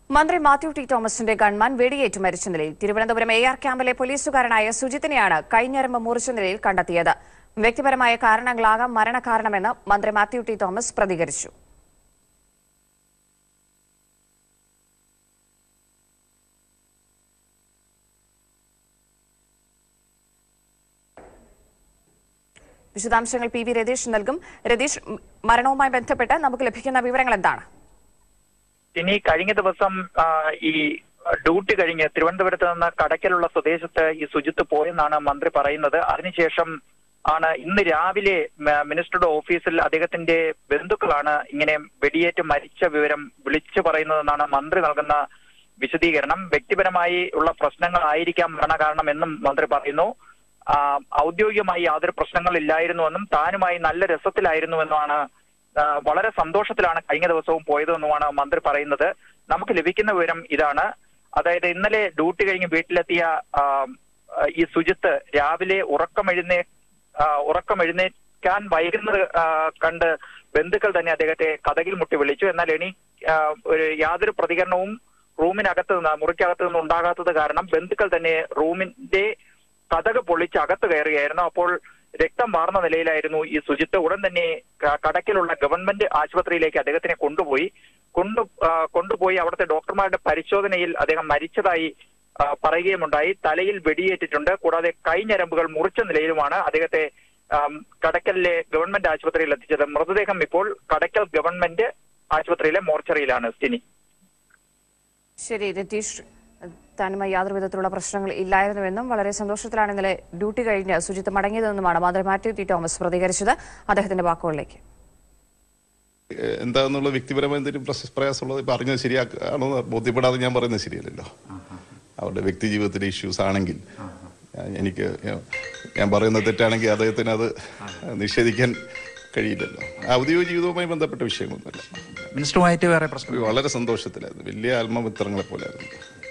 മന്ത്രി മാത്യു ടി തോമസിന്റെ ഗൺമാൻ വെടിയേറ്റ് മരിച്ച നിലയിൽ തിരുവനന്തപുരം എ ആർ ക്യാമ്പിലെ പോലീസുകാരനായ സുജിത്തിനെയാണ് കൈഞ്ഞരമ്പ് മുറിച്ച നിലയിൽ കണ്ടെത്തിയത് വ്യക്തിപരമായ കാരണങ്ങളാകാം മരണകാരണമെന്ന് മന്ത്രി മാത്യു ടി തോമസ് പ്രതികരിച്ചു വിശദാംശങ്ങൾ പി വി രതീഷ് നൽകും രതീഷ് മ- മരണവുമായി ബന്ധപ്പെട്ട് നമുക്ക് ലഭിക്കുന്ന വിവരങ്ങൾ എന്താണ് ഇനി കഴിഞ്ഞ ദിവസം ആ, ഈ ഡ്യൂട്ടി കഴിഞ്ഞ് തിരുവനന്തപുരത്ത് നിന്ന് കടയ്ക്കലുള്ള സ്വദേശത്ത് ഈ സുജിത്ത് പോയെന്നാണ് മന്ത്രി പറയുന്നത് അതിനുശേഷം ആണ് ഇന്ന് രാവിലെ മ- മിനിസ്റ്ററുടെ ഓഫീസിൽ അദ്ദേഹത്തിന്റെ ബന്ധുക്കളാണ് ഇങ്ങനെ വെടിയേറ്റ് മരിച്ച വിവരം വിളിച്ചു പറയുന്നതെന്നാണ് മന്ത്രി നൽകുന്ന വിശദീകരണം വ്യക്തിപരമായി ഉള്ള പ്രശ്നങ്ങളായിരിക്കാം മരണകാരണം എന്നും മന്ത്രി പറയുന്നു ആ, ഔദ്യോഗികമായി യാതൊരു പ്രശ്നങ്ങളില്ലായിരുന്നുവെന്നും താനുമായി നല്ല രസത്തിലായിരുന്നുവെന്നുമാണ് ആ, വളരെ സന്തോഷത്തിലാണ് കഴിഞ്ഞ ദിവസവും പോയതെന്നുമാണ് മന്ത്രി പറയുന്നത് നമുക്ക് ലഭിക്കുന്ന വിവരം ഇതാണ് അതായത് ഇന്നലെ ഡ്യൂട്ടി കഴിഞ്ഞ് വീട്ടിലെത്തിയ ആ, ഈ സുജിത്ത് രാവിലെ ഉറക്കമെഴുന്നേ ആ, ഉറക്കമെഴുന്നേക്കാൻ വൈകുന്നത് ആ, കണ്ട് ബന്ധുക്കൾ തന്നെ അദ്ദേഹത്തെ കഥകിൽ മുട്ടി വിളിച്ചു എന്നാൽ എണീ ആ, ഒരു യാതൊരു പ്രതികരണവും റൂമിനകത്ത് നിന്ന് മുറിക്കകത്ത് നിന്ന് ഉണ്ടാകാത്തത് കാരണം ബന്ധുക്കൾ തന്നെ റൂമിന്റെ കഥക് പൊളിച്ച് അകത്ത് കയറുകയായിരുന്നു അപ്പോൾ രക്തം വാർന്ന നിലയിലായിരുന്നു ഈ സുജിത്ത് ഉടൻ തന്നെ ക- കടക്കിലുള്ള ഗവൺമെന്റ് ആശുപത്രിയിലേക്ക് അദ്ദേഹത്തിനെ കൊണ്ടുപോയി കൊണ്ടു ആ, കൊണ്ടുപോയി അവിടുത്തെ ഡോക്ടർമാരുടെ പരിശോധനയിൽ അദ്ദേഹം മരിച്ചതായി ആ, പറയുകയുമുണ്ടായി തലയിൽ വെടിയേറ്റിട്ടുണ്ട് കൂടാതെ കൈഞ്ഞരമ്പുകൾ മുറിച്ച നിലയിലുമാണ് അദ്ദേഹത്തെ ആം, കടക്കലിലെ ഗവൺമെന്റ് ആശുപത്രിയിൽ എത്തിച്ചത് മൃതദേഹം ഇപ്പോൾ കടക്കൽ ഗവൺമെന്റ് ആശുപത്രിയിലെ മോർച്ചറിയിലാണ് സ്ഥിതി ശരി രതീഷ് താനുമായി യാതൊരു വിധത്തിലുള്ള പ്രശ്നങ്ങൾ ഇല്ലായിരുന്നുവെന്നും വളരെ സന്തോഷത്തിലാണ് ഇന്നലെ ഡ്യൂട്ടി കഴിഞ്ഞ് സുജിത്ത് മടങ്ങിയതെന്നുമാണ് മന്ത്രി മാത്യു ടി തോമസ് പ്രതികരിച്ചത് അദ്ദേഹത്തിന്റെ വാക്കുകളിലേക്ക് ഏഹ് എന്താന്നുള്ള വ്യക്തിപരമായ എന്തെങ്കിലും പ്രശ- പ്രയാസമുള്ളത് ഇപ്പൊ അറിഞ്ഞത് ശരിയാണോ ബോധ്യപ്പെടാതെ ഞാൻ പറയുന്നത് ശരിയല്ലല്ലോ അവരുടെ വ്യക്തി ജീവിതത്തിലെ ഇഷ്യൂസ് ആണെങ്കിൽ ഞാൻ- എനിക്ക് ഞാൻ- ഞാൻ പറയുന്നത് തെറ്റാണെങ്കിൽ അദ്ദേഹത്തിന് അത് നിഷേധിക്കാൻ കഴിയില്ലല്ലോ ഔദ്യോഗിക ജീവിതവുമായി ബന്ധപ്പെട്ട വിഷയമൊന്നുമല്ല മിനിസ്റ്ററുമായിട്ട് വേറെ പ്രശ്നം വളരെ സന്തോഷത്തിലായിരുന്നു വലിയ ആത്മമിത്രങ്ങളെ പോലെ ആയിരുന്നു